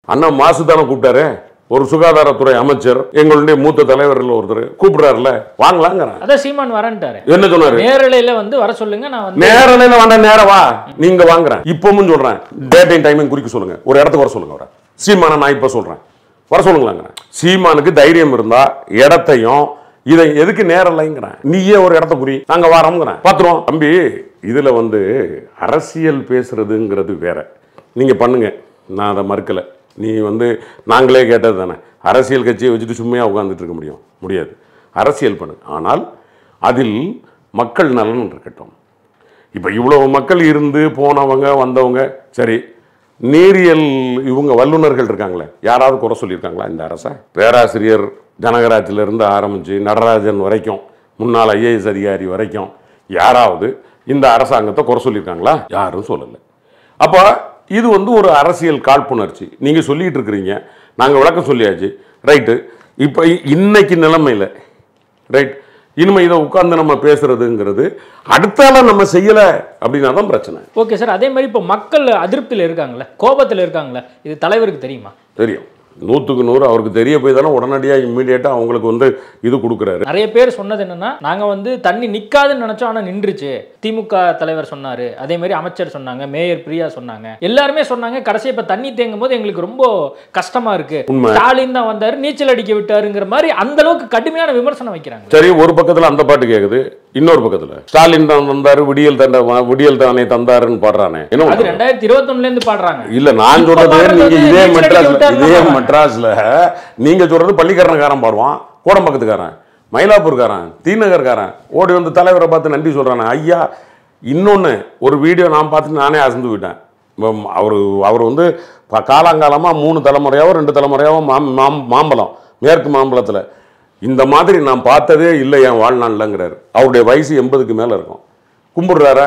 அண்ணா மாசு தானே கூப்பிட்டாரு ஒரு சுகாதாரத்துறை அமைச்சர் எங்களுடைய மூத்த தலைவர்கள் ஒருத்தர் கூப்பிடுறாருல வாங்கலாங்கிறேன் அதான் சீமான் வரேன்ட்டாரு என்ன சொன்னாரு நேரலையில வந்து வர சொல்லுங்க நான் வந்து நேரலையில வேண்டாம் நேரா வா நீங்க வாங்குறேன் இப்பவும் சொல்றேன் டேட் அண்ட் டைமிங் குறிக்க சொல்லுங்க ஒரு இடத்துக்கு வர சொல்லுங்க அவரை சீமான நான் இப்ப சொல்றேன் வர சொல்லுங்களாங்கிறேன் சீமானுக்கு தைரியம் இருந்தா இடத்தையும் இதை எதுக்கு நேரலைங்கிறேன் நீயே ஒரு இடத்த குறி நாங்க வரோங்கிறேன் பாத்துருவோம் தம்பி இதுல வந்து அரசியல் பேசுறதுங்கிறது வேற நீங்க பண்ணுங்க நான் அதை மறுக்கல நீ வந்து நாங்களே கேட்டது தானே அரசியல் கட்சியை வச்சுட்டு சும்மையா உட்கார்ந்துட்டு இருக்க முடியும் முடியாது அரசியல் பண்ணு ஆனால் அதில் மக்கள் நலன் இருக்கட்டும் இப்போ இவ்வளவு மக்கள் இருந்து போனவங்க வந்தவங்க சரி நீரியல் இவங்க வல்லுநர்கள் இருக்காங்களே யாராவது குறை சொல்லியிருக்காங்களா இந்த அரசை பேராசிரியர் ஜனகராஜிலிருந்து ஆரம்பித்து நடராஜன் வரைக்கும் முன்னாள் ஐஏஎஸ் அதிகாரி வரைக்கும் யாராவது இந்த அரசாங்கத்தை குறை சொல்லியிருக்காங்களா யாரும் சொல்லலை அப்போ இது வந்து ஒரு அரசியல் காழ்ப்புணர்ச்சி நீங்கள் சொல்லிட்டு இருக்கிறீங்க நாங்கள் விளக்கம் சொல்லியாச்சு ரைட்டு இப்போ இன்னைக்கு நிலைமையில் ரைட் இனிமே இதை உட்கார்ந்து நம்ம பேசுறதுங்கிறது அடுத்தால நம்ம செய்யலை அப்படின்னா தான் பிரச்சனை ஓகே சார் அதே மாதிரி இப்போ மக்கள் அதிருப்தியில் இருக்காங்கல்ல கோபத்தில் இருக்காங்கல்ல இது தலைவருக்கு தெரியுமா தெரியும் நூற்றுக்கு நூறு அவருக்கு தெரிய போய் தானே உடனடியாக இம்மீடியட்டாக அவங்களுக்கு வந்து இது கொடுக்குறாரு நிறைய பேர் சொன்னது என்னன்னா நாங்க வந்து தண்ணி நிக்காதுன்னு நினைச்சோம் ஆனா நின்றுச்சு திமுக தலைவர் சொன்னாரு அதே மாதிரி அமைச்சர் சொன்னாங்க மேயர் பிரியா சொன்னாங்க எல்லாருமே சொன்னாங்க கடைசி இப்ப தண்ணி தேங்கும் போது எங்களுக்கு ரொம்ப கஷ்டமா இருக்கு உண்மை. ஸ்டாலின் தான் வந்தாரு நீச்சல் அடிக்க விட்டாருங்கிற மாதிரி அந்த அளவுக்கு கடுமையான விமர்சனம் வைக்கிறாங்க சரி ஒரு பக்கத்தில் அந்த பாட்டு கேட்குது இன்னொரு பக்கத்தில் ஸ்டாலின் தான் தந்தாரு விடியல் தண்ட விடியல் தானே தந்தாருன்னு பாடுறானே என்ன அது பண்றது? ரெண்டாயிரத்தி இருபத்தொன்னுல இருந்து பாடுறாங்க இல்ல நான் இப்ப சொல்றது பாடுறது நீங்க வந்து இதே நீச்சல் அடிக்க மெட்ராஸ்ல விட்டாருன்னு இதே பாடுறாங்க. மெட்ராஸ்ல நீங்க சொல்றது பள்ளிக்கரணக்காரன் பாடுவான் கோடம்பக்கத்துக்காரன் மயிலாப்பூர்காரன் தீநகர்காரன் ஓடி வந்து தலைவரை பார்த்து நன்றி சொல்றானே ஐயா இன்னொன்னு ஒரு வீடியோ நான் பார்த்து நானே அசந்து விட்டேன் அவர் அவர் வந்து ப- காலாங்காலமா மூணு தலைமுறையாவோ ரெண்டு தலைமுறையாவோ மாம் மாம் மாம்பழம் மேற்கு மாம்பழத்துல இந்த மாதிரி நான் பார்த்ததே இல்லை என் வாழ்நாள்லங்கிறாரு அவருடைய வயசு எண்பதுக்கு மேல இருக்கும் கும்பிடுறாரா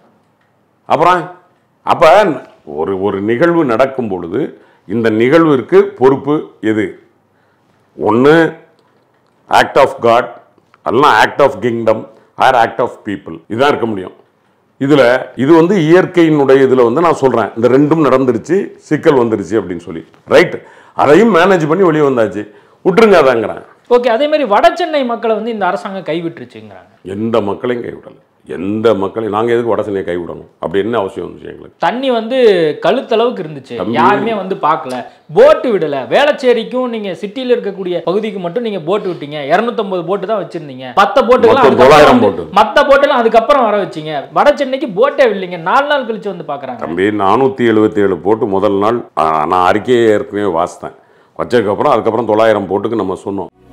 அப்புறம் அப்போ ஒரு ஒரு நிகழ்வு நடக்கும் பொழுது இந்த நிகழ்விற்கு பொறுப்பு எது ஒன்று ஆக்ட் ஆஃப் காட் அல்லனா act of kingdom or act of people இதுதான் இருக்க முடியும் இதில் இது வந்து இயற்கையினுடைய இதில் வந்து நான் சொல்கிறேன் இந்த ரெண்டும் நடந்துருச்சு சிக்கல் வந்துருச்சு அப்படின்னு சொல்லி ரைட் அதையும் மேனேஜ் பண்ணி வெளியே வந்தாச்சு விட்டுருங்க அதாங்கிறேன் ஓகே அதே மாதிரி வட சென்னை மக்களை வந்து இந்த அரசாங்கம் கைவிட்டுருச்சுங்கிறாங்க எந்த மக்களையும் கைவிடலை எந்த மக்களையும் நாங்கள் எதுக்கு வட சென்னையை கைவிடணும் அப்படி என்ன அவசியம் வந்துச்சு எங்களுக்கு தண்ணி வந்து கழுத்தளவுக்கு இருந்துச்சு தம்பி. யாருமே வந்து பார்க்கல போட்டு விடல வேளச்சேரிக்கும் நீங்க சிட்டில இருக்கக்கூடிய பகுதிக்கு மட்டும் நீங்க போட்டு விட்டீங்க 250 போட்டு தான் வச்சிருந்தீங்க மத்த போட்டுலாம் மொத்தம் அதுக்கப்புறம் 900 வந்து- போட்டு. மத்த போட்டெல்லாம் அதுக்கப்புறம் வர வச்சீங்க வட சென்னைக்கு போட்டே இல்லைங்க நாலு நாள் கழிச்சு வந்து பாக்குறாங்க தம்பி நானூற்றி எழுபத்தி ஏழு போட்டு முதல் நாள் ஆ, நான் அறிக்கையை ஏற்கனவே வாசித்தேன் வச்சதுக்கப்புறம் அதுக்கப்புறம் தொள்ளாயிரம் போட்டுக்கு நம்ம சொன்னோம்